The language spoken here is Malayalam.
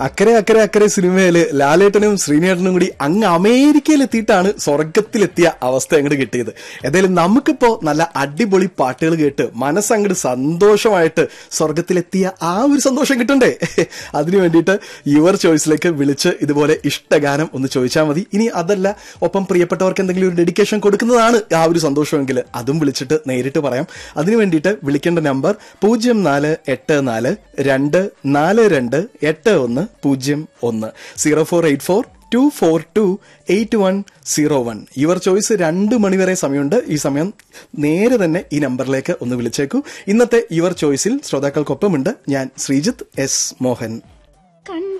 അക്കരെ അക്കരെ അക്കരെ സിനിമയില് ലാലേട്ടനും ശ്രീനേട്ടനും കൂടി അങ്ങ് അമേരിക്കയിൽ എത്തിയിട്ടാണ് സ്വർഗത്തിലെത്തിയ അവസ്ഥ അങ്ങോട്ട് കിട്ടിയത് ഏതായാലും നമുക്കിപ്പോ നല്ല അടിപൊളി പാട്ടുകൾ കേട്ട് മനസ്സങ്ങോട്ട് സന്തോഷമായിട്ട് സ്വർഗത്തിലെത്തിയ ആ ഒരു സന്തോഷം കിട്ടണ്ടേ അതിനു വേണ്ടിയിട്ട് യുവർ ചോയ്സിലേക്ക് വിളിച്ച് ഇതുപോലെ ഇഷ്ടഗാനം ഒന്ന് ചോദിച്ചാൽ മതി ഇനി അതല്ല ഒപ്പം പ്രിയപ്പെട്ടവർക്ക് എന്തെങ്കിലും ഒരു ഡെഡിക്കേഷൻ കൊടുക്കുന്നതാണ് ആ ഒരു സന്തോഷമെങ്കിൽ അതും വിളിച്ചിട്ട് നേരിട്ട് പറയാം അതിനു വേണ്ടിയിട്ട് വിളിക്കേണ്ട നമ്പർ പൂജ്യം നാല് എട്ട് നാല് രണ്ട് നാല് രണ്ട് എട്ട് ഒന്ന് പൂജ്യം ഒന്ന് zero four eight four two four two eight one zero one your choice രണ്ട് മണിവരെ സമയമുണ്ട് ഈ സമയം നേരെ തന്നെ ഈ നമ്പറിലേക്ക് ഒന്ന് വിളിച്ചേക്കൂ ഇന്നത്തെ യുവർ ചോയ്സിൽ ശ്രോതാക്കൾക്കൊപ്പമുണ്ട് ഞാൻ ശ്രീജിത്ത് എസ് മോഹൻ കണ്ട